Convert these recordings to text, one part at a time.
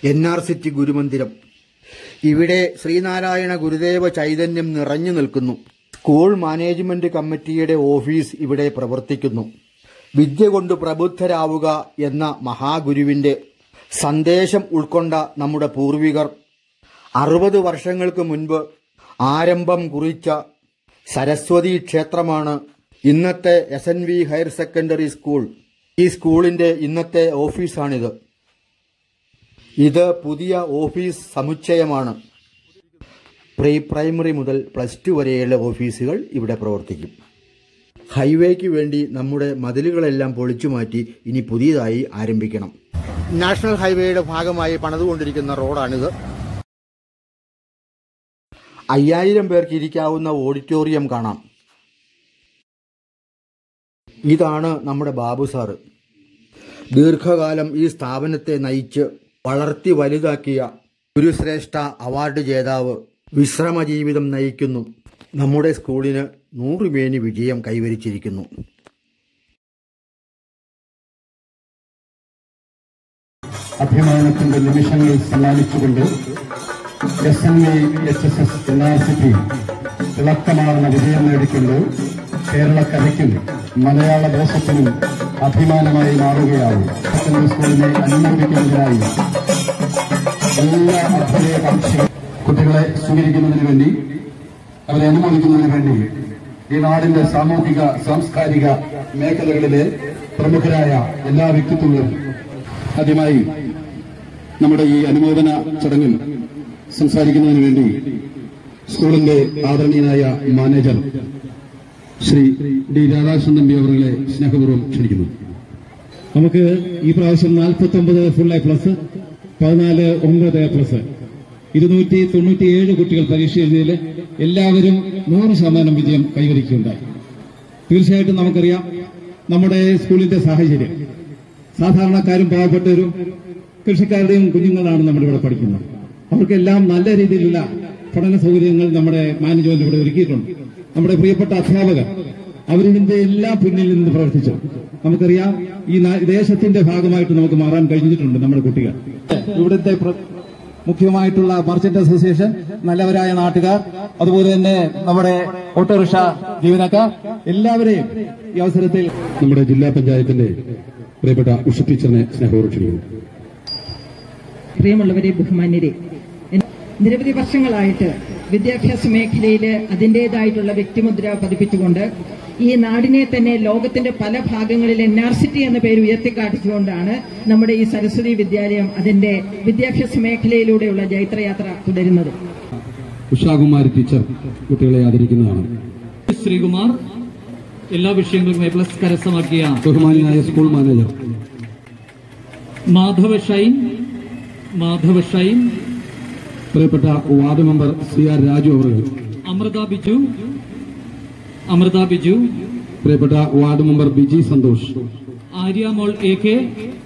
N R city ഗുരുമന്ദിരം ഇവിടെ ശ്രീനാരായണ ഗുരുദേവ ചൈതന്യം നിറഞ്ഞു നിൽക്കുന്നു സ്കൂൾ മാനേജ്മെന്റ് കമ്മിറ്റിയുടെ ഓഫീസ് ഇവിടെ പ്രവർത്തിക്കുന്നു വിദ്യ കൊണ്ട് പ്രബുദ്ധരാവുക എന്ന മഹാഗുരുവിന്റെ സന്ദേശം ഉൾക്കൊണ്ട നമ്മുടെ പൂർവികർ അറുപത് വർഷങ്ങൾക്ക് മുൻപ് ആരംഭം കുറിച്ച സരസ്വതി ക്ഷേത്രമാണ് ഇന്നത്തെ S N V higher secondary school ഈ സ്കൂളിന്റെ ഇന്നത്തെ ഓഫീസാണിത് ഇത് പുതിയ ഓഫീസ് സമുച്ചയമാണ് പ്രീ പ്രൈമറി മുതൽ പ്ലസ് ടു വരെയുള്ള ഓഫീസുകൾ ഇവിടെ പ്രവർത്തിക്കും ഹൈവേക്ക് വേണ്ടി നമ്മുടെ മതിലുകളെല്ലാം പൊളിച്ചു മാറ്റി ഇനി പുതിയതായി ആരംഭിക്കണം നാഷണൽ ഹൈവേയുടെ ഭാഗമായി പണിതുകൊണ്ടിരിക്കുന്ന റോഡാണിത് അയ്യായിരം പേർക്ക് ഇരിക്കാവുന്ന ഓഡിറ്റോറിയം കാണാം ഇതാണ് നമ്മുടെ ബാബു സാറ് ദീർഘകാലം ഈ സ്ഥാപനത്തെ നയിച്ച് വളർത്തി വലുതാക്കിയ ഗുരുശ്രേഷ്ഠ അവാർഡ് ജേതാവ് വിശ്രമ ജീവിതം നയിക്കുന്നു നമ്മുടെ സ്കൂളിന് നൂറുമേനി വിജയം കൈവരിച്ചിരിക്കുന്നു അഭിമാനത്തിന്റെ നിമിഷങ്ങൾ സമ്മാനിച്ചുകൊണ്ട് S N V H S S university തിളക്കമാർന്ന വിജയം നേടിക്കൊണ്ട് കേരളക്കരയ്ക്കും മലയാള ദേശത്തിനും അഭിമാനമായി മാറുകയാവും സെക്കൻഡറി സ്കൂളിനെ അനുമോദിക്കുന്നതിനായി എല്ലാ അഭ്യുദയകാംക്ഷികളും കുട്ടികളെ സ്വീകരിക്കുന്നതിന് വേണ്ടി അവരെ അനുമോദിക്കുന്നതിന് വേണ്ടി ഈ നാടിന്റെ സാമൂഹിക സാംസ്കാരിക മേഖലകളിലെ പ്രമുഖരായ എല്ലാ വ്യക്തിത്വങ്ങളും ആദ്യമായി നമ്മുടെ ഈ അനുമോദന ചടങ്ങിൽ സംസാരിക്കുന്നതിന് വേണ്ടി സ്കൂളിന്റെ ആദരണീയനായ മാനേജർ ശ്രീ ഡി രാധാകൃഷ്ണൻ തമ്പി അവരുടെ സ്നേഹപൂർവ്വം ക്ഷണിക്കുന്നു നമുക്ക് ഈ പ്രാവശ്യം നാൽപ്പത്തി ഒമ്പത് ഫുൾ എ പ്ലസ് പതിനാല് ഒമ്പത് എ പ്ലസ് ഇരുന്നൂറ്റി തൊണ്ണൂറ്റിയേഴ് കുട്ടികൾ പരീക്ഷ എഴുതിയതിൽ എല്ലാവരും നൂറ് ശതമാനം വിജയം കൈവരിക്കുകയുണ്ടായി തീർച്ചയായിട്ടും നമുക്കറിയാം നമ്മുടെ സ്കൂളിന്റെ സാഹചര്യം സാധാരണക്കാരും പാവപ്പെട്ടവരും കൃഷിക്കാരുടെയും കുഞ്ഞുങ്ങളാണ് നമ്മളിവിടെ പഠിക്കുന്നത് അവർക്കെല്ലാം നല്ല രീതിയിലുള്ള പഠന സൗകര്യങ്ങൾ നമ്മുടെ മാനേജ്മെന്റ് ഇവിടെ ഒരുക്കിയിട്ടുണ്ട് നമ്മുടെ പ്രിയപ്പെട്ട അധ്യാപകർ അവരിതിന്റെ എല്ലാം പിന്നിൽ നിന്ന് പ്രവർത്തിച്ചു നമുക്കറിയാം ഈ നാ- ദേശത്തിന്റെ ഭാഗമായിട്ട് നമുക്ക് മാറാൻ കഴിഞ്ഞിട്ടുണ്ട് നമ്മുടെ കുട്ടികൾ ഇവിടുത്തെ പ്ര- മുഖ്യമായിട്ടുള്ള മർച്ചന്റ് അസോസിയേഷൻ നല്ലവരായ നാട്ടുകാർ അതുപോലെ തന്നെ നമ്മുടെ ഓട്ടോറിക്ഷ ജീവനക്കാർ എല്ലാവരെയും ഈ അവസരത്തിൽ നമ്മുടെ ജില്ലാ പഞ്ചായത്തിന്റെ പ്രിയപ്പെട്ട ഉഷ ടീച്ചറിനെ സ്നേഹപൂർവ്വം ക്ഷണിക്കുന്നു പ്രിയമുള്ളവരെ ബഹുമാന്യരെ നിരവധി വർഷങ്ങളായിട്ട് വിദ്യാഭ്യാസ മേഖലയിൽ അതിൻ്റെതായിട്ടുള്ള വ്യക്തിമുദ്ര പതിപ്പിച്ചുകൊണ്ട് ഈ നാടിനെ തന്നെ ലോകത്തിന്റെ പല ഭാഗങ്ങളിൽ എൻ ആർ സിറ്റി എന്ന പേര് ഉയർത്തിക്കാട്ടിച്ചുകൊണ്ടാണ് നമ്മുടെ ഈ സരസ്വതി വിദ്യാലയം അതിന്റെ വിദ്യാഭ്യാസ മേഖലയിലൂടെയുള്ള ജൈത്രയാത്ര തുടരുന്നത് ഉഷാകുമാരി ടീച്ചർ കുട്ടികളെ ആദരിക്കുന്നതാണ് ശ്രീകുമാർ എല്ലാ വിഷയങ്ങളും എ പ്ലസ് കരസ്ഥമാക്കിയ ബഹുമാനായ സ്കൂൾ മാനേജർ മാധവ ഷൈൻ മാധവ ഷൈൻ പ്രിയപ്പെട്ട ward member C R Raju അവർ അമൃത ബിജു അമൃത ബിജു പ്രിയപ്പെട്ട ward member Biji Santhosh Arya Mol A K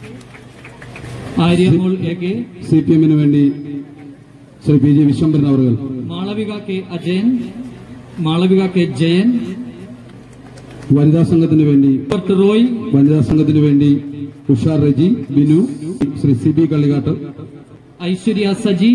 Arya Mol A K C P എമ്മിന് വേണ്ടി ശ്രീ പി ജി വിശ്വംഭരൻ അവർ മാളവിക കെ അജയൻ മാളവിക കെ ജയൻ വനിതാ സംഘത്തിന് വേണ്ടി ഡോക്ടർ റോയ് വനിതാ സംഘത്തിന് വേണ്ടി ഉഷാർ റെജി ബിനു ശ്രീ സി ബി കള്ളിക്കാട്ട് ഐശ്വര്യ സജി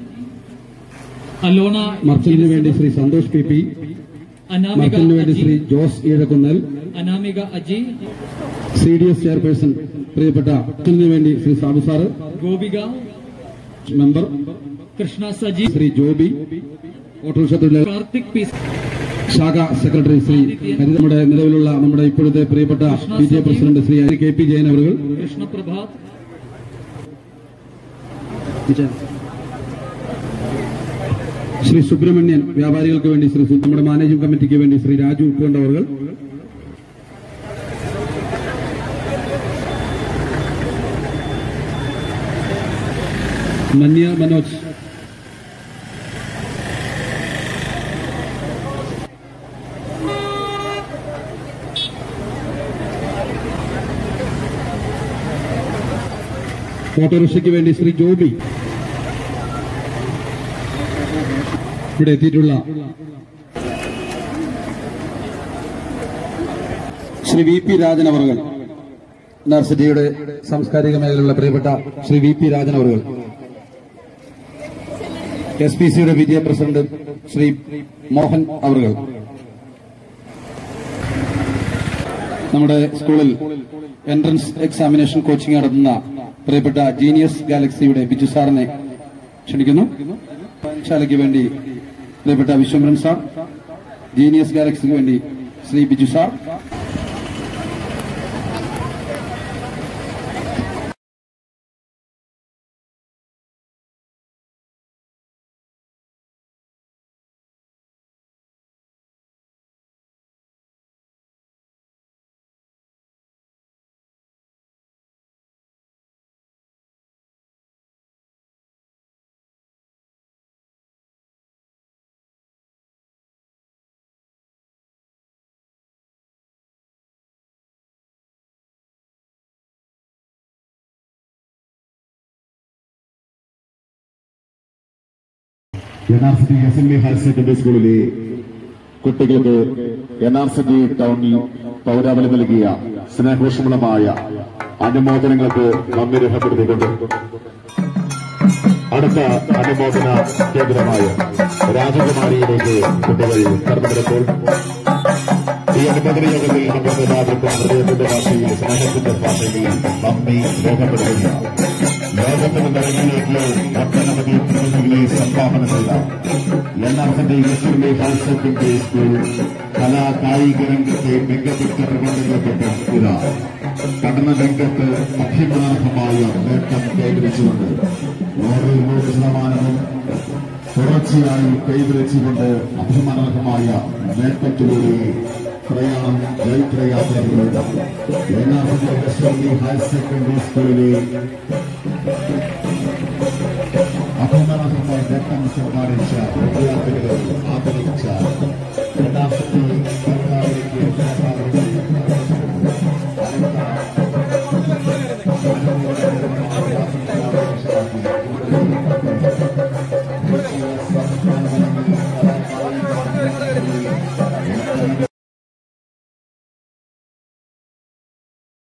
അലോണ മർച്ചന്റിന് വേണ്ടി ശ്രീ സന്തോഷ് പി പി അനാമിക മർച്ചന്റിന് വേണ്ടി Shri Aji Jose Eezhakkunnal Anamika Aji C D S chairperson പ്രിയപ്പെട്ട മർച്ചന്റിന് വേണ്ടി Shri Sabu sir Gopika member Krishna Saji Shri Joby autorickshaw തൊഴിലാളി കാർത്തിക് പി ശാഖ സെക്രട്ടറി ശ്രീ ഹരി നമ്മുടെ നിലവിലുള്ള നമ്മുടെ ഇപ്പോഴത്തെ പ്രിയപ്പെട്ട P T A president Shri Hari K P Jayan അവർ കൃഷ്ണപ്രഭാത് ശ്രീ സുബ്രഹ്മണ്യൻ വ്യാപാരികൾക്ക് വേണ്ടി ശ്രീ സു- നമ്മുടെ മാനേജിംഗ് കമ്മിറ്റിക്ക് വേണ്ടി ശ്രീ രാജു ഉപ്പുകൊണ്ട് അവർ മന്യ മനോജ് ഓട്ടോറിക്ഷയ്ക്ക് വേണ്ടി ശ്രീ ജോബി ഇവിടെ എത്തിയിട്ടുള്ള ശ്രീ വി പി രാജൻ അവർകൾ നഴ്സിറ്റിയുടെ സാംസ്കാരിക മേഖലയിലുള്ള പ്രിയപ്പെട്ട ശ്രീ വി പി രാജൻ അവർകൾ എസ് പി സിയുടെ വിജയ പ്രസിഡന്റ് ശ്രീ മോഹൻ അവറുകൾ നമ്മുടെ സ്കൂളിൽ എൻട്രൻസ് എക്സാമിനേഷൻ കോച്ചിംഗ് നടത്തുന്ന പ്രിയപ്പെട്ട ജീനിയസ് ഗാലക്സിയുടെ ബിജു സാറിനെ ക്ഷണിക്കുന്നു ശാലയ്ക്ക് വേണ്ടി പ്രിയപ്പെട്ട വിശ്വംഭരൻ സാർ ജീനിയസ് ഗാലക്സിക്ക് വേണ്ടി Shri Biju sir N R C T S M E higher secondary സ്കൂളിലെ കുട്ടികൾക്ക് എൻ ആർ സി ടി ടൗണിൽ പൗരാവലി നൽകിയ സ്നേഹോഷ്മളമായ അനുമോദനങ്ങൾക്ക് നന്ദി രേഖപ്പെടുത്തിക്കൊണ്ട് അടുത്ത അനുമോദന കേന്ദ്രമായ രാജകുമാരിയിലേക്ക് കുട്ടികൾ കടന്നുവരുമ്പോൾ ഈ അനുമോദന യോഗത്തിൽ നമ്മുടെ എല്ലാവർക്കും ഹൃദയത്തിന്റെ ഭാഷയിൽ സ്നേഹത്തിന്റെ ഭാഷയിൽ നന്ദി രേഖപ്പെടുത്തുകയാണ് ലോകത്തിന് നിറങ്ങിലേക്ക് ഒട്ടനവധി പ്രതിനിധികളെ സംഭാവന ചെയ്ത എൻ ആർ എന്റെ എസ്എംഎ ഹയർ സെക്കൻഡറി സ്കൂൾ കലാ കായിക രംഗത്തെ മികവുറ്റ പ്രബന്ധങ്ങൾക്കൊപ്പം ഇതാ പഠന രംഗത്ത് അഭിമാനമായ നേട്ടം കൈവരിച്ചുകൊണ്ട് നൂറ് നൂറ് ശതമാനവും തുടർച്ചയായി കൈവരിച്ചുകൊണ്ട് അഭിമാനർഹമായ നേട്ടത്തിലൂടെ പ്രയാണം ജൈത്രയാത്രകളുണ്ട് എൻ ആർ എന്റെ എസ്എംഇ ഹയർ സെക്കൻഡറി സ്കൂളിലെ അഭിമാനമായ നേട്ടം സമ്മാനിച്ച വിദ്യാർത്ഥികളെ ആദരിച്ച രണ്ടാമത്തെ സർക്കാരിലേക്ക് സർക്കാർ